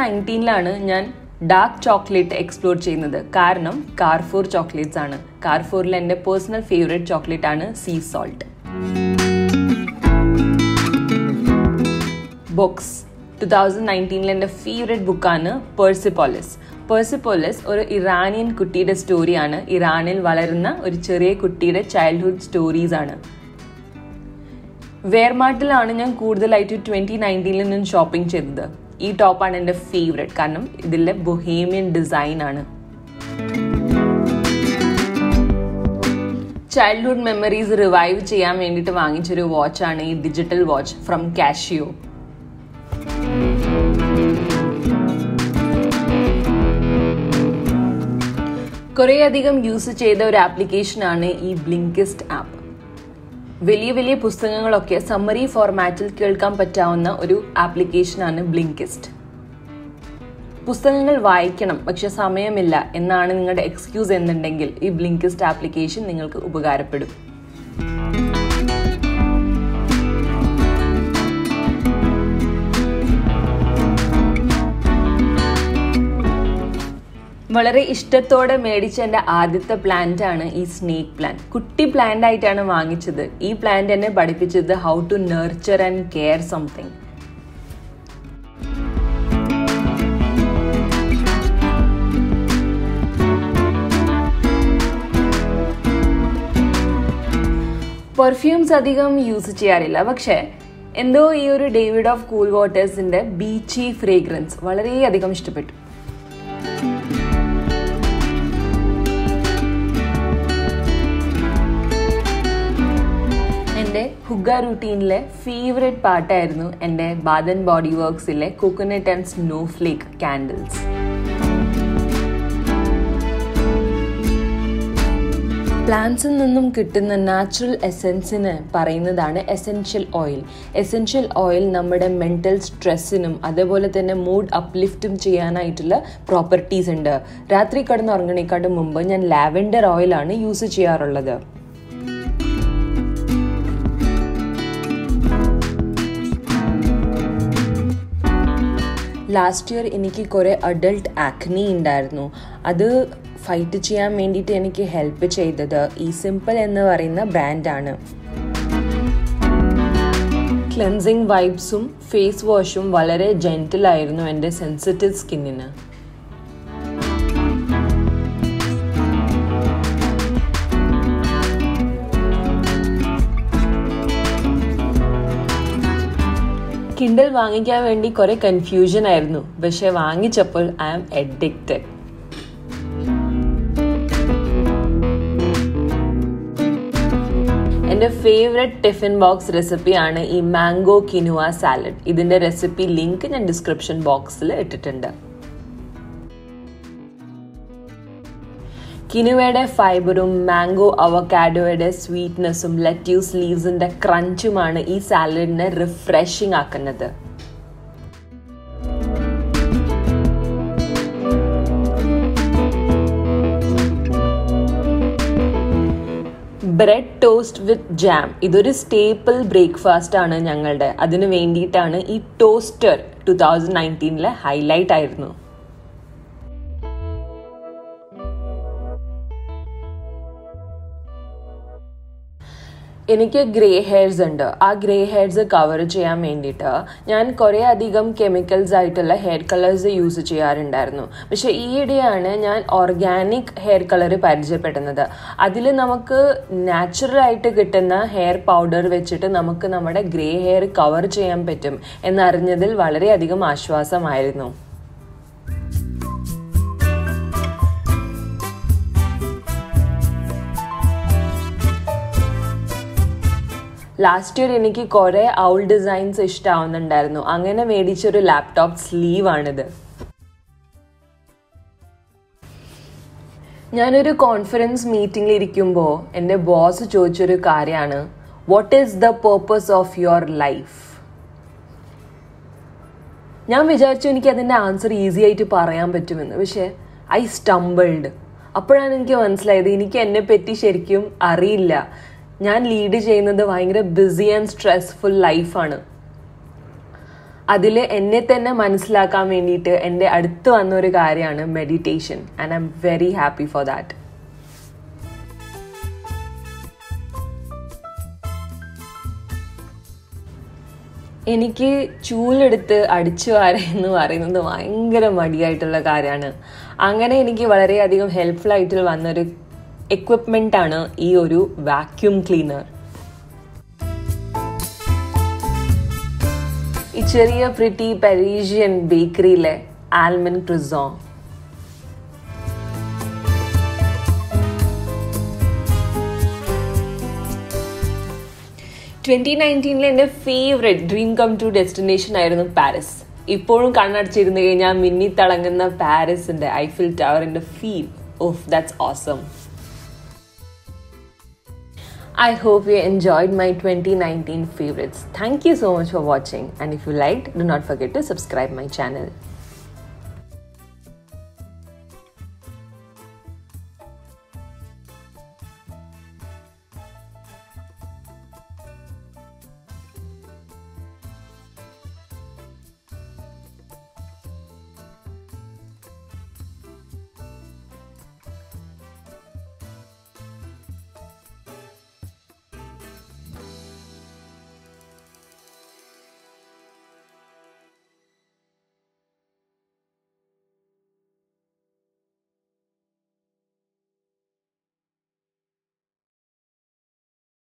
നയൻറ്റീനിലാണ് ഞാൻ dark chocolate explore ചെയ്യുന്നത് കാരണം കാർഫോർ ചോക്ലേറ്റ്സ് ആണ് കാർഫോറിൽ എൻ്റെ പേഴ്സണൽ ഫേവറേറ്റ് ചോക്ലേറ്റ് ആണ് sea salt books two thousand നയൻറ്റീനിൽ എൻ്റെ ഫേവറേറ്റ് ബുക്കാണ് പേഴ്സിപ്പോളിസ് പേഴ്സിപ്പോളിസ് ഒരു ഇറാനിയൻ കുട്ടിയുടെ സ്റ്റോറിയാണ് ഇറാനിൽ വളരുന്ന ഒരു ചെറിയ കുട്ടിയുടെ ചൈൽഡ്ഹുഡ് സ്റ്റോറീസ് ആണ് വെയർമാർട്ടിലാണ് ഞാൻ കൂടുതലായിട്ട് ട്വൻറ്റി നയൻറ്റീനിൽ ഞാൻ ഷോപ്പിംഗ് ചെയ്തത് ഈ ടോപ്പാണ് എൻ്റെ ഫേവറേറ്റ് കാരണം ഇതിലെ ബൊഹേമിയൻ ഡിസൈൻ ആണ് ചൈൽഡ്ഹുഡ് മെമ്മറീസ് റിവൈവ് ചെയ്യാൻ വേണ്ടിയിട്ട് വാങ്ങിച്ചൊരു വാച്ചാണ് ഈ ഡിജിറ്റൽ വാച്ച് ഫ്രം കാഷിയോ കുറേയധികം യൂസ് ചെയ്ത ഒരു ആപ്ലിക്കേഷനാണ് ഈ ബ്ലിങ്കിസ്റ്റ് ആപ്പ് വലിയ വലിയ പുസ്തകങ്ങളൊക്കെ സമ്മറി ഫോർമാറ്റിൽ കേൾക്കാൻ പറ്റാവുന്ന ഒരു ആപ്ലിക്കേഷനാണ് ബ്ലിങ്കിസ്റ്റ് പുസ്തകങ്ങൾ വായിക്കണം പക്ഷെ സമയമില്ല എന്നാണ് നിങ്ങളുടെ എക്സ്ക്യൂസ് എന്നുണ്ടെങ്കിൽ ഈ ബ്ലിങ്കിസ്റ്റ് ആപ്ലിക്കേഷൻ നിങ്ങൾക്ക് ഉപകാരപ്പെടും വളരെ ഇഷ്ടത്തോടെ മേടിച്ച എൻ്റെ ആദ്യത്തെ പ്ലാന്റ് ആണ് ഈ സ്നേക്ക് പ്ലാന്റ് കുട്ടി പ്ലാന്റ് ആയിട്ടാണ് വാങ്ങിച്ചത് ഈ പ്ലാന്റ് എന്നെ പഠിപ്പിച്ചത് how to nurture and care something perfumes അധികം യൂസ് ചെയ്യാറില്ല പക്ഷേ എന്തോ ഈ ഒരു ഡേവിഡ് ഓഫ് കൂൾ വാട്ടേഴ്സിന്റെ ബീച്ചി ഫ്രേഗ്രൻസ് വളരെയധികം ഇഷ്ടപ്പെട്ടു എൻ്റെ ഹുഗ റൂട്ടീനിലെ ഫേവറേറ്റ് പാട്ടായിരുന്നു എൻ്റെ ബാദൻ ബോഡി വർക്ക്സിലെ coconut and snowflake candles പ്ലാന്റ്സിൽ നിന്നും കിട്ടുന്ന നാച്ചുറൽ എസെൻസിന് പറയുന്നതാണ് എസെൻഷ്യൽ ഓയിൽ എസെൻഷ്യൽ ഓയിൽ നമ്മുടെ മെൻ്റൽ സ്ട്രെസ്സിനും അതേപോലെ തന്നെ മൂഡ് അപ്ലിഫ്റ്റും ചെയ്യാനായിട്ടുള്ള പ്രോപ്പർട്ടീസ് ഉണ്ട് രാത്രി കിടന്നുറങ്ങണേക്കാട്ടും മുമ്പ് ഞാൻ ലാവൻഡർ ഓയിലാണ് യൂസ് ചെയ്യാറുള്ളത് ലാസ്റ്റ് ഇയർ എനിക്ക് കുറേ അഡൾട്ട് ആക്നി ഉണ്ടായിരുന്നു അത് ഫൈറ്റ് ചെയ്യാൻ വേണ്ടിയിട്ട് എനിക്ക് ഹെൽപ്പ് ചെയ്തത് ഈ സിമ്പിൾ എന്ന് പറയുന്ന ബ്രാൻഡാണ് ക്ലെൻസിങ് വൈബ്സും ഫേസ് വാഷും വളരെ ജെൻറ്റിൽ ആയിരുന്നു എൻ്റെ സെൻസിറ്റീവ് സ്കിന്നിന് കിൻഡൽ വാങ്ങിക്കാൻ വേണ്ടി കുറെ കൺഫ്യൂഷൻ ആയിരുന്നു പക്ഷെ വാങ്ങിച്ചപ്പോൾ ഐ ആം എഡിക്റ്റഡ് എൻ്റെ ഫേവററ്റ് ടിഫിൻ ബോക്സ് റെസിപ്പിയാണ് ഈ മാംഗോ കിനുവ സാലഡ് ഇതിൻ്റെ റെസിപ്പി ലിങ്ക് ഞാൻ ഡിസ്ക്രിപ്ഷൻ ബോക്സിൽ ഇട്ടിട്ടുണ്ട് കിനുവയുടെ ഫൈബറും മാംഗോ അവക്കാഡോയുടെ സ്വീറ്റ്നെസ്സും ലെറ്റ്യൂസ് ലീവ്സിന്റെ ക്രഞ്ചുമാണ് ഈ സാലഡിനെ റിഫ്രഷിംഗ് ആക്കുന്നത് ബ്രെഡ് ടോസ്റ്റ് വിത്ത് ജാം ഇതൊരു സ്റ്റേപ്പിൾ ബ്രേക്ക്ഫാസ്റ്റ് ആണ് ഞങ്ങളുടെ അതിനു വേണ്ടിയിട്ടാണ് ഈ ടോസ്റ്റർ ടു തൗസൻഡ് നയൻറ്റീനിലെ ഹൈലൈറ്റ് ആയിരുന്നു എനിക്ക് ഗ്രേ ഹെയർസ് ഉണ്ട് ആ ഗ്രേ ഹെയർസ് കവർ ചെയ്യാൻ വേണ്ടിയിട്ട് ഞാൻ കുറേ അധികം കെമിക്കൽസ് ആയിട്ടുള്ള ഹെയർ കളേഴ്സ് യൂസ് ചെയ്യാറുണ്ടായിരുന്നു പക്ഷെ ഈയിടെയാണ് ഞാൻ ഓർഗാനിക് ഹെയർ കളർ പരിചയപ്പെടുന്നത് അതിൽ നമുക്ക് നാച്ചുറൽ ആയിട്ട് കിട്ടുന്ന ഹെയർ പൗഡർ വെച്ചിട്ട് നമുക്ക് നമ്മുടെ ഗ്രേ ഹെയർ കവർ ചെയ്യാൻ പറ്റും എന്നറിഞ്ഞതിൽ വളരെയധികം ആശ്വാസമായിരുന്നു ലാസ്റ്റ് ഇയർ എനിക്ക് കുറേ ഔൾ ഡിസൈൻസ് ഇഷ്ടമാവുന്നുണ്ടായിരുന്നു അങ്ങനെ മേടിച്ചൊരു ലാപ്ടോപ്പ് സ്ലീവ് ആണിത് ഞാനൊരു കോൺഫറൻസ് മീറ്റിംഗിൽ ഇരിക്കുമ്പോൾ എൻ്റെ ബോസ് ചോദിച്ചൊരു കാര്യമാണ് what is the purpose of your life ഞാൻ വിചാരിച്ചു എനിക്ക് അതിൻ്റെ ആൻസർ ഈസി ആയിട്ട് പറയാൻ പറ്റുമെന്ന് പക്ഷേ ഐ സ്റ്റംബിൾഡ് അപ്പോഴാണ് എനിക്ക് മനസ്സിലായത് എനിക്ക് എന്നെ പറ്റി ശരിക്കും അറിയില്ല ഞാൻ ലീഡ് ചെയ്യുന്നത് ഭയങ്കര ബിസി ആൻഡ് സ്ട്രെസ്ഫുൾ ലൈഫാണ് അതിൽ എന്നെ തന്നെ മനസ്സിലാക്കാൻ വേണ്ടിയിട്ട് എൻ്റെ അടുത്ത് വന്ന ഒരു കാര്യമാണ് meditation and I am very happy for that എനിക്ക് ചൂലെടുത്ത് അടിച്ചു വാര എന്ന് പറയുന്നത് ഭയങ്കര മടിയായിട്ടുള്ള കാര്യമാണ് അങ്ങനെ എനിക്ക് വളരെയധികം ഹെൽപ്ഫുൾ ആയിട്ട് വന്നൊരു എക്വിപ്മെൻ്റ് ആണ് ഈ ഒരു വാക്യൂം ക്ലീനർ ഈ ചെറിയ പ്രിറ്റി പെരീഷ്യൻ ബേക്കറിയിലെ ആൽമൻ ക്രിസോൺ ട്വന്റി നയൻറ്റീനിലെ എൻ്റെ favourite dream come to destination ആയിരുന്നു പാരീസ് ഇപ്പോഴും കണ്ണടച്ചിരുന്നു കഴിഞ്ഞാൽ മിന്നി തിളങ്ങുന്ന പാരീസിന്റെ ഐഫിൽ ടവറിന്റെ feel of that's awesome I hope you enjoyed my 2019 favorites. Thank you so much for watching and if you liked, do not forget to subscribe my channel.